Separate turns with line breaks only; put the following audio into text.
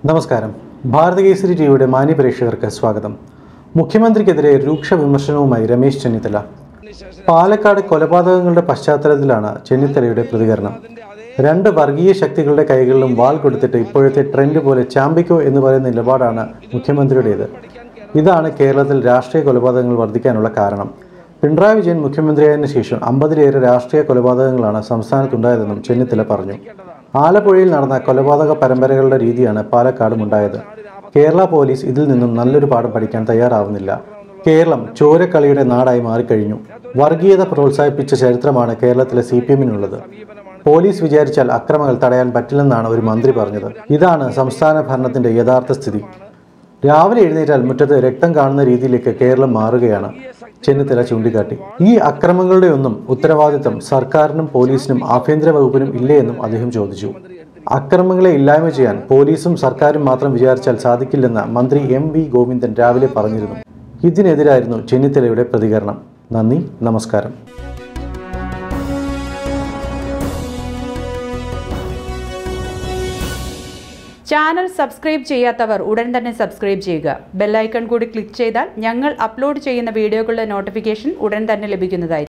നമസ്കാരം ഭാരതകേസരി ടിവിയുടെ മാന്യ പ്രേക്ഷകർക്ക് സ്വാഗതം മുഖ്യമന്ത്രിക്കെതിരെ രൂക്ഷ വിമർശനവുമായി രമേശ് ചെന്നിത്തല പാലക്കാട് കൊലപാതകങ്ങളുടെ പശ്ചാത്തലത്തിലാണ് ചെന്നിത്തലയുടെ പ്രതികരണം രണ്ട് വർഗീയ ശക്തികളുടെ കൈകളിലും വാൾ കൊടുത്തിട്ട് ഇപ്പോഴത്തെ ട്രെൻഡ് പോലെ ചാമ്പിക്കോ എന്ന് പറയുന്ന നിലപാടാണ് മുഖ്യമന്ത്രിയുടേത് ഇതാണ് കേരളത്തിൽ രാഷ്ട്രീയ കൊലപാതകങ്ങൾ വർദ്ധിക്കാനുള്ള കാരണം പിണറായി വിജയൻ മുഖ്യമന്ത്രിയായതിനു ശേഷം അമ്പതിലേറെ രാഷ്ട്രീയ കൊലപാതകങ്ങളാണ് സംസ്ഥാനത്തുണ്ടായതെന്നും ചെന്നിത്തല പറഞ്ഞു ആലപ്പുഴയിൽ നടന്ന കൊലപാതക പരമ്പരകളുടെ രീതിയാണ് പാലക്കാടും ഉണ്ടായത് കേരള പോലീസ് ഇതിൽ നിന്നും നല്ലൊരു പാഠം പഠിക്കാൻ തയ്യാറാവുന്നില്ല കേരളം ചോരക്കളിയുടെ നാടായി മാറിക്കഴിഞ്ഞു വർഗീയത പ്രോത്സാഹിപ്പിച്ച ചരിത്രമാണ് കേരളത്തിലെ സി പി എമ്മിനുള്ളത് പോലീസ് വിചാരിച്ചാൽ അക്രമങ്ങൾ തടയാൻ പറ്റില്ലെന്നാണ് ഒരു മന്ത്രി പറഞ്ഞത് ഇതാണ് സംസ്ഥാന ഭരണത്തിന്റെ യഥാർത്ഥ സ്ഥിതി രാവിലെ എഴുന്നേറ്റാൽ മുറ്റത്ത് രക്തം കാണുന്ന രീതിയിലേക്ക് കേരളം മാറുകയാണ് ചെന്നിത്തല ചൂണ്ടിക്കാട്ടി ഈ അക്രമങ്ങളുടെ ഒന്നും ഉത്തരവാദിത്തം സർക്കാരിനും പോലീസിനും ആഭ്യന്തര വകുപ്പിനും ഇല്ലേ എന്നും അദ്ദേഹം ചോദിച്ചു അക്രമങ്ങളെ ഇല്ലായ്മ ചെയ്യാൻ പോലീസും സർക്കാരും മാത്രം വിചാരിച്ചാൽ സാധിക്കില്ലെന്ന് മന്ത്രി എം വി ഗോവിന്ദൻ രാവിലെ പറഞ്ഞിരുന്നു ഇതിനെതിരായിരുന്നു ചെന്നിത്തലയുടെ പ്രതികരണം നന്ദി നമസ്കാരം
ചാനൽ സബ്സ്ക്രൈബ് ചെയ്യാത്തവർ ഉടൻ തന്നെ സബ്സ്ക്രൈബ് ചെയ്യുക ബെല്ലൈക്കൺ കൂടി ക്ലിക്ക് ചെയ്താൽ ഞങ്ങൾ അപ്ലോഡ് ചെയ്യുന്ന വീഡിയോകളുടെ നോട്ടിഫിക്കേഷൻ ഉടൻ തന്നെ ലഭിക്കുന്നതായിരിക്കും